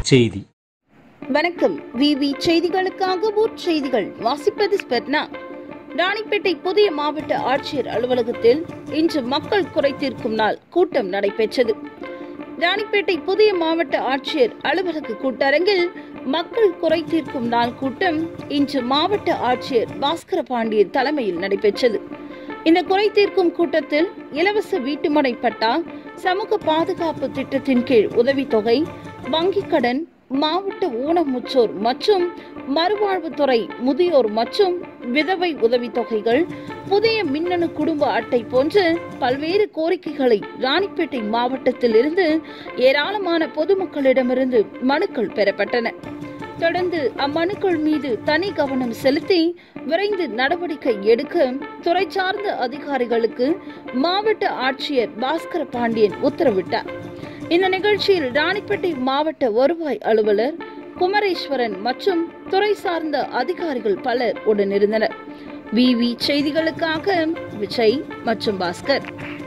செய்தி வணக்கம் விவி செய்திகளுக்காக ஊர் செய்திகள் வாசிப்பது ஸ்பெர்னா ராணிப்பேட்டை புதிய மாவட்ட ஆட்சியர் அலுவலகத்தில் இன்று மக்கள் குறைதீர்க்கும் நாள் கூட்டம் நடைபெற்றது ராணிப்பேட்டை புதிய மாவட்ட ஆட்சியர் அலுவலக கூட்டரங்கில் மக்கள் குறை தீர்க்கும் நாள் கூட்டம் இன்று மாவட்ட ஆட்சியர் பாஸ்கர பாண்டியன் தலைமையில் நடைபெற்றது இந்த குறை தீர்க்கும் கூட்டத்தில் இலவச வீட்டுமனை பட்டா சமூக பாதுகாப்பு திட்டத்தின் கீழ் உதவித்தொகை வங்கிக் கடன் மாவட்ட ஊனமுற்றோர் மற்றும் மறுவாழ்வுத்துறை முதியோர் மற்றும் விதவை உதவித்தொகைகள் புதிய மின்னணு குடும்ப அட்டை போன்ற பல்வேறு கோரிக்கைகளை ராணிப்பேட்டை மாவட்டத்தில் இருந்து ஏராளமான பொதுமக்களிடமிருந்து மனுக்கள் பெறப்பட்டன தொடர்ந்து அம்மனுக்கள் மீது தனி கவனம் செலுத்தி விரைந்து நடவடிக்கை எடுக்க துறை சார்ந்த அதிகாரிகளுக்கு மாவட்ட ஆட்சியர் பாஸ்கர பாண்டியன் உத்தரவிட்டார் இந்த நிகழ்ச்சியில் ராணிப்பேட்டை மாவட்ட வருவாய் அலுவலர் குமரேஸ்வரன் மற்றும் துறை சார்ந்த அதிகாரிகள் பலர் உடனிருந்தனர் விவி செய்திகளுக்காக விஜய் மற்றும் பாஸ்கர்